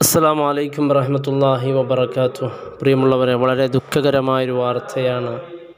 അസ്സാം വലൈക്കും വറഹമത്തല്ലാഹി വബർക്കാത്തു പ്രിയമുള്ളവരെ വളരെ ദുഃഖകരമായൊരു വാർത്തയാണ്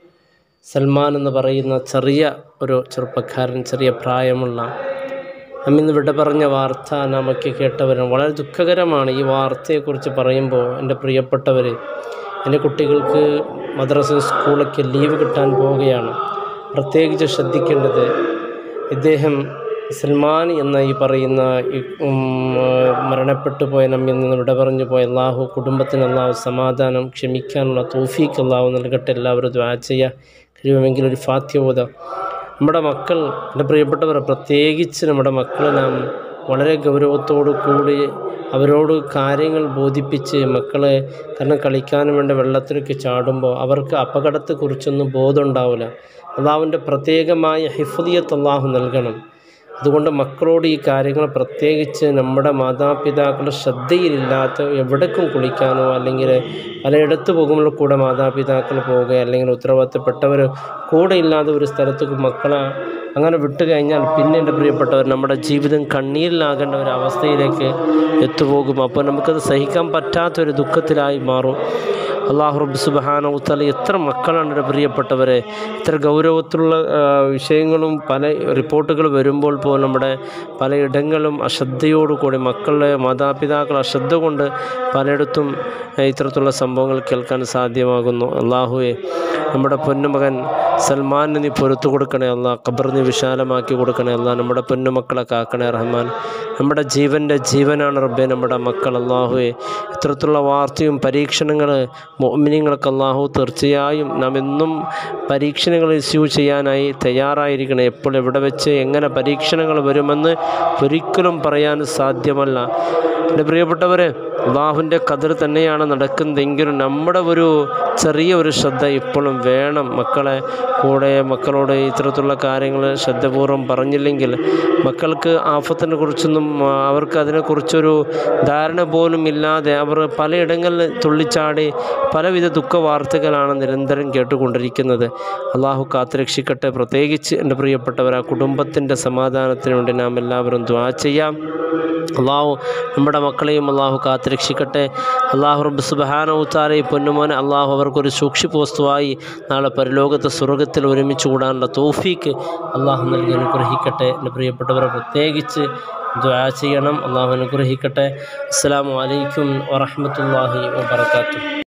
സൽമാൻ എന്ന് പറയുന്ന ചെറിയ ഒരു ചെറുപ്പക്കാരൻ ചെറിയ പ്രായമുള്ള നമ്മിന്ന് വിട പറഞ്ഞ വാർത്ത നമുക്ക് കേട്ടവരും വളരെ ദുഃഖകരമാണ് ഈ വാർത്തയെക്കുറിച്ച് പറയുമ്പോൾ എൻ്റെ പ്രിയപ്പെട്ടവർ എൻ്റെ കുട്ടികൾക്ക് മദ്രസ സ്കൂളൊക്കെ ലീവ് കിട്ടാൻ പോവുകയാണ് പ്രത്യേകിച്ച് ശ്രദ്ധിക്കേണ്ടത് ഇദ്ദേഹം സൽമാൻ എന്ന ഈ പറയുന്ന ഈ ഉം, മരണപ്പെട്ടു പോയ നമ്മിൽ നിന്ന് വിട പറഞ്ഞു പോയ അള്ളാഹു കുടുംബത്തിന് അള്ളാഹു സമാധാനം ക്ഷമിക്കാനുള്ള തോഫീക്ക് അള്ളാഹു നൽകട്ടെ എല്ലാവരും ദ്വാ ചെയ്യുക കഴിയുമെങ്കിൽ ഒരു ഫാത്യബോധ നമ്മുടെ മക്കൾ എൻ്റെ പ്രിയപ്പെട്ടവർ പ്രത്യേകിച്ച് നമ്മുടെ മക്കളെ നാം വളരെ ഗൗരവത്തോടു കൂടി അവരോട് കാര്യങ്ങൾ ബോധിപ്പിച്ച് മക്കളെ കാരണം കളിക്കാനും വേണ്ട വെള്ളത്തിലേക്ക് ചാടുമ്പോൾ അവർക്ക് അപകടത്തെക്കുറിച്ചൊന്നും ബോധം ഉണ്ടാവില്ല അള്ളാഹുവിൻ്റെ പ്രത്യേകമായ ഹിഫദിയത്ത് അള്ളാഹു നൽകണം അതുകൊണ്ട് മക്കളോട് ഈ കാര്യങ്ങൾ പ്രത്യേകിച്ച് നമ്മുടെ മാതാപിതാക്കളുടെ ശ്രദ്ധയിലില്ലാത്ത എവിടേക്കും കുളിക്കാനോ അല്ലെങ്കിൽ പലയിടത്ത് പോകുമ്പോൾ കൂടെ മാതാപിതാക്കൾ പോവുക അല്ലെങ്കിൽ ഉത്തരവാദിത്തപ്പെട്ടവർ കൂടെ ഇല്ലാതെ ഒരു സ്ഥലത്തേക്ക് മക്കളെ അങ്ങനെ വിട്ടു കഴിഞ്ഞാൽ പിന്നെ എൻ്റെ പ്രിയപ്പെട്ടവർ നമ്മുടെ ജീവിതം കണ്ണീരിലാകേണ്ട ഒരു അവസ്ഥയിലേക്ക് എത്തുപോകും അപ്പോൾ നമുക്കത് സഹിക്കാൻ പറ്റാത്തൊരു ദുഃഖത്തിലായി മാറും അള്ളാഹു റബ്ബ് സുബാനവുത്തല എത്ര മക്കളാണ് എൻ്റെ പ്രിയപ്പെട്ടവരെ ഇത്ര ഗൗരവത്തിലുള്ള ആ, വിഷയങ്ങളും പല റിപ്പോർട്ടുകൾ വരുമ്പോൾ പോലും നമ്മുടെ പലയിടങ്ങളും അശ്രദ്ധയോടുകൂടി മക്കളുടെ മാതാപിതാക്കൾ അശ്രദ്ധ കൊണ്ട് പലയിടത്തും ഏ, ഇത്തരത്തിലുള്ള സംഭവങ്ങൾ കേൾക്കാൻ സാധ്യമാകുന്നു അള്ളാഹുവെ നമ്മുടെ പൊന്നുമകൻ സൽമാന് നീ പൊരുത്തു കൊടുക്കണേ അല്ല ഖബർ നീ വിശാലമാക്കി കൊടുക്കണേ അല്ല നമ്മുടെ പൊന്നുമക്കളെ കാക്കണേ റഹ്മാൻ നമ്മുടെ ജീവൻ്റെ ജീവനാണ് റബ്ബെ നമ്മുടെ മക്കൾ അള്ളാഹുവെ ഇത്തരത്തിലുള്ള വാർത്തയും പരീക്ഷണങ്ങൾ മോമിനിങ്ങൾക്ക് അള്ളാഹു തീർച്ചയായും നാം എന്നും പരീക്ഷണങ്ങൾ റിസീവ് ചെയ്യാനായി തയ്യാറായിരിക്കണം എപ്പോൾ എവിടെ വെച്ച് എങ്ങനെ പരീക്ഷണങ്ങൾ വരുമെന്ന് ഒരിക്കലും പറയാൻ സാധ്യമല്ല എൻ്റെ പ്രിയപ്പെട്ടവരെ അള്ളാഹുവിൻ്റെ കതിർ തന്നെയാണ് നടക്കുന്നതെങ്കിലും നമ്മുടെ ഒരു ചെറിയ ഒരു ശ്രദ്ധ ഇപ്പോഴും വേണം മക്കളെ കൂടെ മക്കളോട് ഇത്തരത്തിലുള്ള കാര്യങ്ങൾ ശ്രദ്ധപൂർവ്വം പറഞ്ഞില്ലെങ്കിൽ മക്കൾക്ക് ആഫത്തിനെ കുറിച്ചൊന്നും ആ, അവർക്ക് അതിനെക്കുറിച്ചൊരു ധാരണ പോലും ഇല്ലാതെ അവർ പലയിടങ്ങളിൽ തുള്ളിച്ചാടി പലവിധ ദുഃഖ വാർത്തകളാണ് നിരന്തരം കേട്ടുകൊണ്ടിരിക്കുന്നത് അള്ളാഹു കാത്തുരക്ഷിക്കട്ടെ പ്രത്യേകിച്ച് എൻ്റെ പ്രിയപ്പെട്ടവർ ആ കുടുംബത്തിൻ്റെ സമാധാനത്തിന് വേണ്ടി നാം എല്ലാവരും ദ്വാ ചെയ്യാം അള്ളാഹു നമ്മുടെ മക്കളെയും അള്ളാഹു കാത്തുരക്ഷിക്കട്ടെ അള്ളാഹു റബ്ബ് സുബാനവുത്താറെ പൊന്നുമോനെ അള്ളാഹു അവർക്കൊരു സൂക്ഷിപ്പ് വസ്തുവായി നാളെ പരലോകത്തെ സ്വർഗത്തിൽ ഒരുമിച്ച് കൂടാനുള്ള തോഫീക്ക് അള്ളാഹു നൽകി അനുഗ്രഹിക്കട്ടെ എൻ്റെ പ്രിയപ്പെട്ടവരെ പ്രത്യേകിച്ച് ദ്വാ ചെയ്യണം അള്ളാഹു അനുഗ്രഹിക്കട്ടെ അസ്സാം വലൈക്കും വറഹമത്തല്ലാഹി വാബർക്കാത്തു